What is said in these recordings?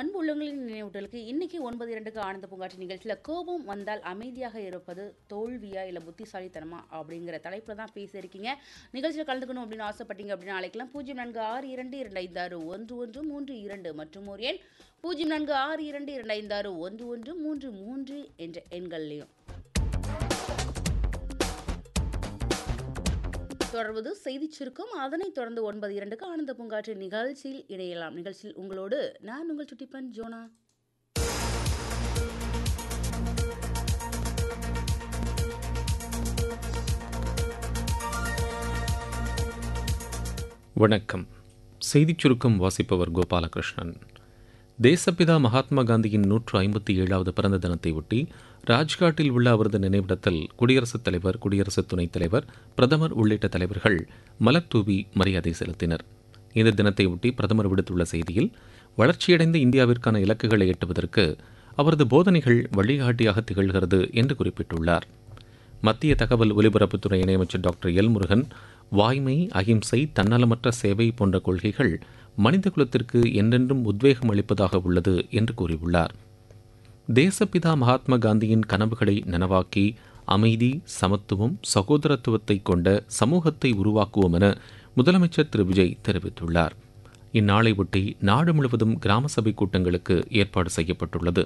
அன்பு உள்ளங்களின் நினைவூட்டலுக்கு இன்னைக்கு ஒன்பது இரண்டுக்கு ஆனந்த பூங்காட்சி நிகழ்ச்சியில் கோபம் வந்தால் அமைதியாக இருப்பது தோல்வியா இல்லை புத்திசாலித்தனமா அப்படிங்கிற தலைப்பில் தான் பேசியிருக்கீங்க நிகழ்ச்சியில் கலந்துக்கணும் அப்படின்னு ஆசைப்பட்டீங்க அப்படின்னு அழைக்கலாம் பூஜ்ஜியம் நான்கு ஆறு இரண்டு இரண்டு ஐந்து ஆறு ஒன்று ஒன்று மூன்று இரண்டு மற்றும் ஒரு எண் பூஜ்ஜியம் நான்கு ஆறு இரண்டு இரண்டு ஐந்து ஆறு ஒன்று ஒன்று மூன்று மூன்று என்ற எண்கள்லையும் தொடர்வது செய்திச் சுருக்கம் அதனைத் தொடர்ந்து ஒன்பது இரண்டுக்கு ஆனந்த பூங்காற்று நிகழ்ச்சியில் இணையலாம் நிகழ்ச்சியில் உங்களோடு நான் உங்கள் சுட்டிப்பன் ஜோனா வணக்கம் செய்திச் சுருக்கம் வாசிப்பவர் கோபாலகிருஷ்ணன் தேசப்பிதா மகாத்மா காந்தியின் நூற்று ஐம்பத்தி ஏழாவது பிறந்த தினத்தை ஒட்டி ராஜ்காட்டில் உள்ள அவரது நினைவிடத்தில் குடியரசுத் தலைவர் குடியரசு துணைத் தலைவர் பிரதமர் உள்ளிட்ட தலைவர்கள் மலர் தூவி மரியாதை செலுத்தினர் இந்த தினத்தை ஒட்டி பிரதமர் விடுத்துள்ள செய்தியில் வளர்ச்சியடைந்த இந்தியாவிற்கான இலக்குகளை எட்டுவதற்கு அவரது போதனைகள் வழிகாட்டியாக திகழ்கிறது என்று குறிப்பிட்டுள்ளார் மத்திய தகவல் ஒலிபரப்புத்துறை இணையமைச்சர் டாக்டர் எல் முருகன் வாய்மை அகிம்சை தன்னலமற்ற சேவை போன்ற கொள்கைகள் மனித குலத்திற்கு என்றென்றும் உத்வேகம் அளிப்பதாக உள்ளது என்று கூறியுள்ளார் தேசப்பிதா மகாத்மா காந்தியின் கனவுகளை நனவாக்கி அமைதி சமத்துவம் சகோதரத்துவத்தை கொண்ட சமூகத்தை உருவாக்குவோம் என முதலமைச்சர் திரு விஜய் தெரிவித்துள்ளார் இந்நாளை ஒட்டி நாடு முழுவதும் கிராம சபை கூட்டங்களுக்கு ஏற்பாடு செய்யப்பட்டுள்ளது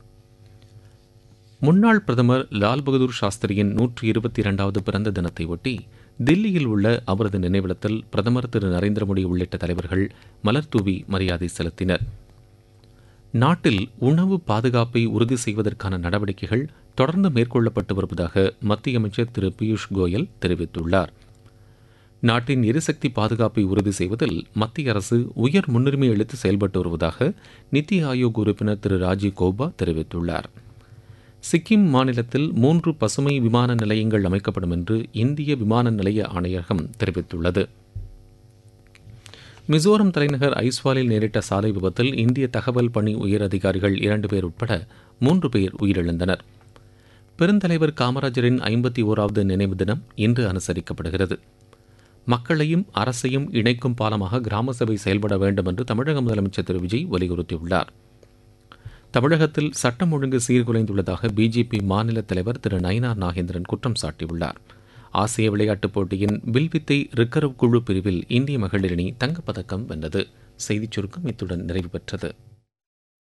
முன்னாள் பிரதமர் லால் பகதூர் சாஸ்திரியின் நூற்றி இருபத்தி இரண்டாவது பிறந்த தினத்தை ஒட்டி தில்லியில் உள்ள அவரது நினைவிடத்தில் பிரதமர் திரு நரேந்திர மோடி உள்ளிட்ட தலைவர்கள் மலர்தூவி மரியாதை செலுத்தினர் நாட்டில் உணவு பாதுகாப்பை உறுதி செய்வதற்கான நடவடிக்கைகள் தொடர்ந்து மேற்கொள்ளப்பட்டு வருவதாக மத்திய அமைச்சர் திரு பியூஷ் கோயல் தெரிவித்துள்ளார் நாட்டின் எரிசக்தி பாதுகாப்பை உறுதி செய்வதில் மத்திய அரசு உயர் முன்னுரிமை அளித்து செயல்பட்டு வருவதாக நித்தி ஆயோக் உறுப்பினர் திரு ராஜீவ் கௌபா தெரிவித்துள்ளார் சிக்கிம் மாநிலத்தில் மூன்று பசுமை விமான நிலையங்கள் அமைக்கப்படும் என்று இந்திய விமான நிலைய ஆணையகம் தெரிவித்துள்ளது மிசோரம் தலைநகர் ஐஸ்வாலில் நேரிட்ட சாலை விபத்தில் இந்திய தகவல் பணி உயர் அதிகாரிகள் இரண்டு பேர் உட்பட மூன்று பேர் உயிரிழந்தனர் பெருந்தலைவர் காமராஜரின் ஐம்பத்தி ஓராவது நினைவு தினம் இன்று அனுசரிக்கப்படுகிறது மக்களையும் அரசையும் இணைக்கும் பாலமாக கிராம சபை செயல்பட வேண்டும் என்று தமிழக முதலமைச்சர் திரு விஜய் வலியுறுத்தியுள்ளார் தமிழகத்தில் சட்டம் ஒழுங்கு சீர்குலைந்துள்ளதாக பிஜேபி மாநில தலைவர் திரு நயினார் நாகேந்திரன் குற்றம் சாட்டியுள்ளார் ஆசிய விளையாட்டுப் போட்டியின் வில்வித்தை ரிக்கர்வ் குழு பிரிவில் இந்திய மகளிர் அணி தங்கப்பதக்கம் வென்றது செய்திச் சுருக்கம் இத்துடன் நிறைவு பெற்றது